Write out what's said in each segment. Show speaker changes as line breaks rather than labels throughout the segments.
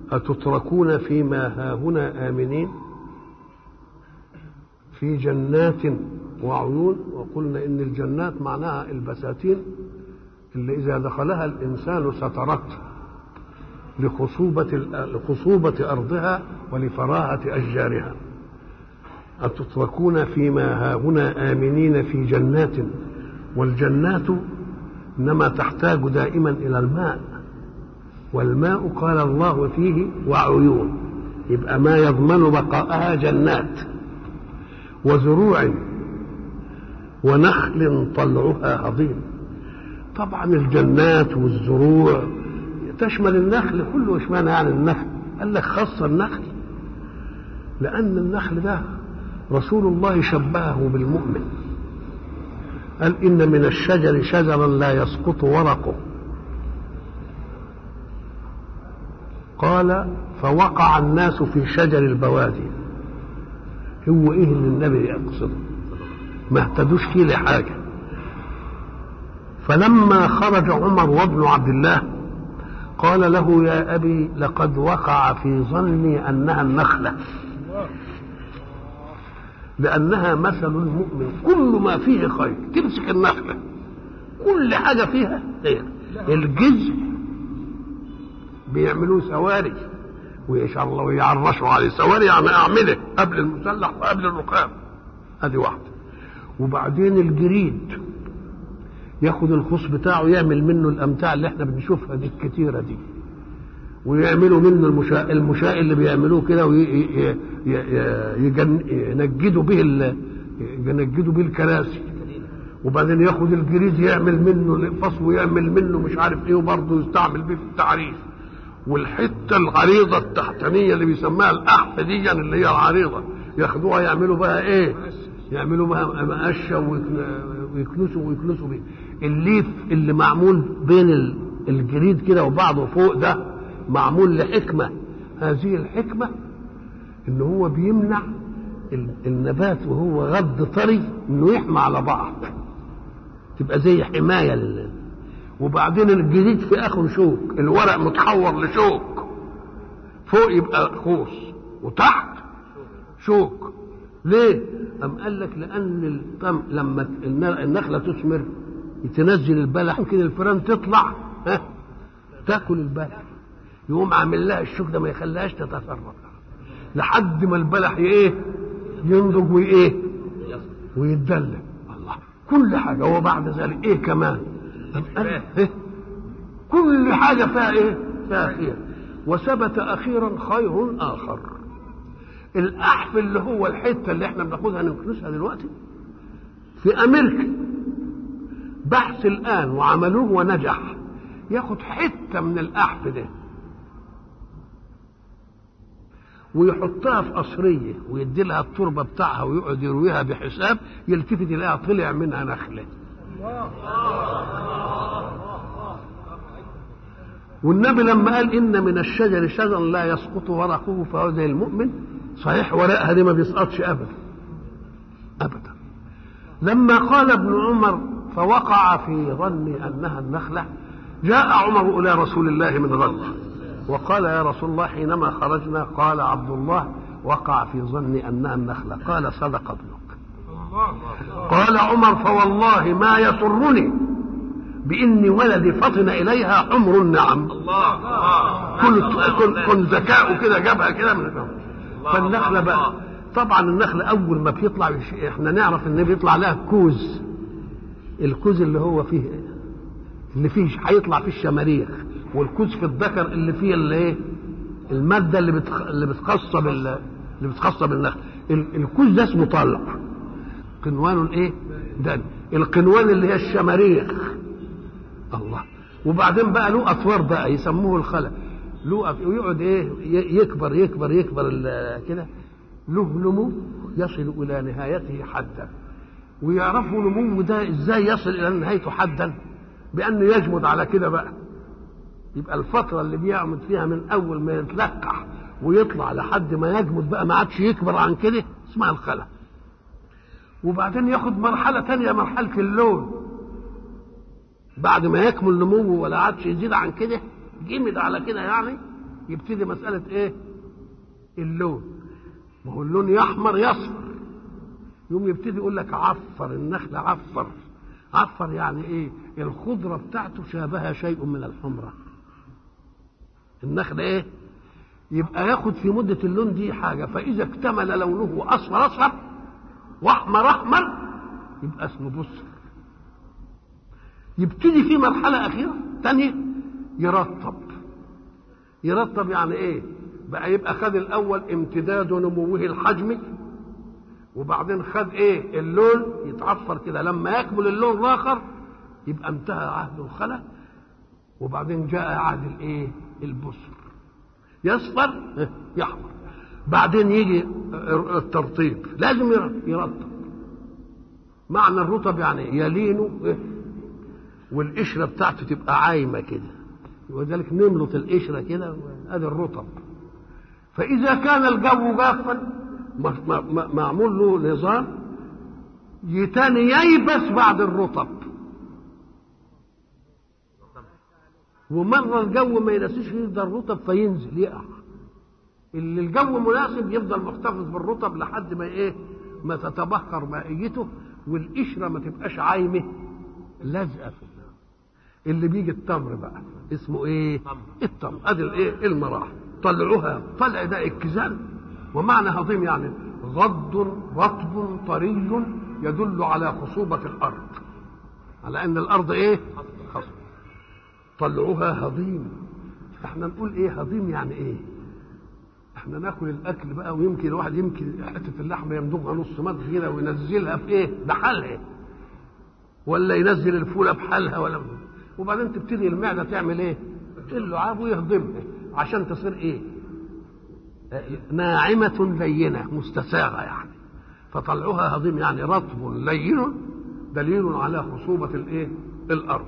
أتتركون فيما هاهنا آمنين في جنات وعيون وقلنا إن الجنات معناها البساتين اللي إذا دخلها الإنسان سترته لخصوبة لخصوبة أرضها ولفراهة أشجارها أتتركون فيما هاهنا آمنين في جنات والجنات إنما تحتاج دائما إلى الماء والماء قال الله فيه وعيون يبقى ما يضمن بقاءها جنات وزروع ونخل طلعها هضيم طبعا الجنات والزروع تشمل النخل كله اشمعنى يعني النخل قال لك خاصة النخل لأن النخل ده رسول الله شبهه بالمؤمن قال إن من الشجر شجرا لا يسقط ورقه قال فوقع الناس في شجر البوادي هو ايه اللي النبي يقصده ما اهتدوش فيه لحاجه فلما خرج عمر وابن عبد الله قال له يا ابي لقد وقع في ظني انها النخله لانها مثل المؤمن كل ما فيه خير تمسك النخله كل حاجه فيها خير الجزء بيعملوه سواري وان شاء الله ويعرشوا عليه سواري يعني اعمله قبل المسلح وقبل الركاب ادي واحده وبعدين الجريد ياخد الخص بتاعه يعمل منه الامتاع اللي احنا بنشوفها دي الكتيره دي ويعملوا منه المشاء المشاء اللي بيعملوه كده وينجدوا به ينجدوا به الكراسي وبعدين ياخد الجريد يعمل منه القفص ويعمل منه مش عارف ايه وبرضه يستعمل بيه في التعريف والحته العريضه التحتانيه اللي بيسموها الاحف دي اللي هي العريضه ياخدوها يعملوا بها ايه؟ يعملوا بها مقشه ويكنسوا ويكنسوا بيه الليف اللي معمول بين الجريد كده وبعضه فوق ده معمول لحكمه هذه الحكمه ان هو بيمنع النبات وهو غض طري انه يحمى على بعض تبقى زي حمايه لل... وبعدين الجديد في اخره شوك الورق متحور لشوك فوق يبقى خوص وتحت شوك ليه؟ أم قال لك لأن الطم لما النخلة تثمر تنزل البلح يمكن الفيران تطلع ها تاكل البلح يقوم عامل لها الشوك ده ما يخليهاش تتفرق لحد ما البلح ايه ينضج وايه ويتدلل الله كل حاجه وبعد ذلك ايه كمان إيه؟ كل حاجه فيها ايه فيها خير وثبت اخيرا خير اخر الاحف اللي هو الحته اللي احنا بناخدها نكنسها دلوقتي في امريكا بحث الان وعملوه ونجح ياخد حته من الاحف ده ويحطها في قصريه ويدي لها التربه بتاعها ويقعد يرويها بحساب يلتفت يلاقيها طلع منها نخله والنبي لما قال ان من الشجر شجرا لا يسقط ورقه فهو زي المؤمن صحيح ورقها دي ما بيسقطش ابدا ابدا لما قال ابن عمر فوقع في ظني انها النخله جاء عمر الى رسول الله من غد وقال يا رسول الله حينما خرجنا قال عبد الله وقع في ظني انها النخله قال صدق ابنك قال عمر فوالله ما يسرني بإن ولدي فطن إليها حمر النعم كن كن كن ذكاؤه كده جابها كده من فالنخلة بقى طبعا النخلة أول ما بيطلع احنا نعرف إن بيطلع لها كوز الكوز اللي هو فيه اللي فيه هيطلع فيه الشماريخ والكوز في الذكر اللي فيه اللي ايه المادة اللي بتخ... اللي بتخصب اللي بتخصب النخل الكوز ده اسمه طلع قنوان الايه ده القنوان اللي هي الشماريخ الله وبعدين بقى له اطوار بقى يسموه الخلا له ويقعد ايه يكبر يكبر يكبر كده له نمو يصل الى نهايته حدا ويعرفوا نموه ده ازاي يصل الى نهايته حدا بانه يجمد على كده بقى يبقى الفتره اللي بيعمد فيها من اول ما يتلقح ويطلع لحد ما يجمد بقى ما عادش يكبر عن كده اسمها الخلا وبعدين ياخد مرحله تانية مرحله اللون بعد ما يكمل نموه ولا عادش يزيد عن كده جمد على كده يعني يبتدي مساله ايه اللون ما هو اللون يحمر يصفر يوم يبتدي يقول لك عفر النخل عفر عفر يعني ايه الخضره بتاعته شابها شيء من الحمره النخل ايه يبقى ياخد في مدة اللون دي حاجة فإذا اكتمل لونه أصفر أصفر وأحمر أحمر يبقى اسمه بصر يبتدي في مرحلة أخيرة تانية يرطب يرطب يعني إيه؟ بقى يبقى خد الأول امتداد نموه الحجمي وبعدين خد إيه؟ اللون يتعفر كده لما يكمل اللون الآخر يبقى انتهى عهد الخلا وبعدين جاء عهد الإيه؟ البصر يصفر يحمر بعدين يجي الترطيب لازم يرطب معنى الرطب يعني يلينه والقشره بتاعته تبقى عايمه كده ولذلك نملط القشره كده ادي الرطب فاذا كان الجو جافا معمول له نظام يتاني ييبس بعد الرطب ومرة الجو ما يناسبش يفضل رطب فينزل يقع اللي الجو مناسب يفضل محتفظ بالرطب لحد ما ايه ما تتبخر مائيته والقشرة ما تبقاش عايمة لازقة في النار اللي بيجي التمر بقى اسمه ايه التمر ادي الايه المراحل طلعوها طلع ده الكزان ومعنى هضيم يعني غض رطب طري يدل على خصوبة الأرض على أن الأرض إيه؟ خصبة طلعوها هضيم احنا نقول ايه هضيم يعني ايه احنا ناكل الاكل بقى ويمكن الواحد يمكن حته اللحمه يمضغها نص مضغ كده وينزلها في ايه بحالها ولا ينزل الفوله بحالها ولا وبعدين تبتدي المعده تعمل ايه اللعاب ويهضمها عشان تصير ايه ناعمة لينة مستساغة يعني فطلعوها هضيم يعني رطب لين دليل على خصوبة الايه الأرض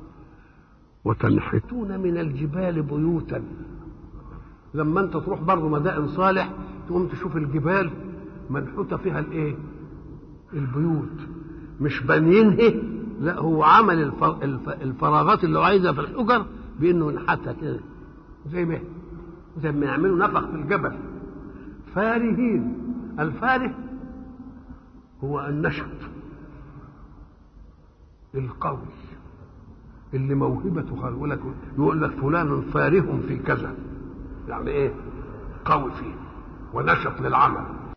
وتنحتون من الجبال بيوتا لما انت تروح برضه مدائن صالح تقوم تشوف الجبال منحوتة فيها الايه البيوت مش بانيينها لا هو عمل الفراغات اللي هو عايزها في الحجر بانه ينحتها كده زي ما زي ما يعملوا نفق في الجبل فارهين الفاره هو النشط القوي اللي موهبته يقول لك يقول لك فلان فاره في كذا يعني ايه قوي فيه ونشط للعمل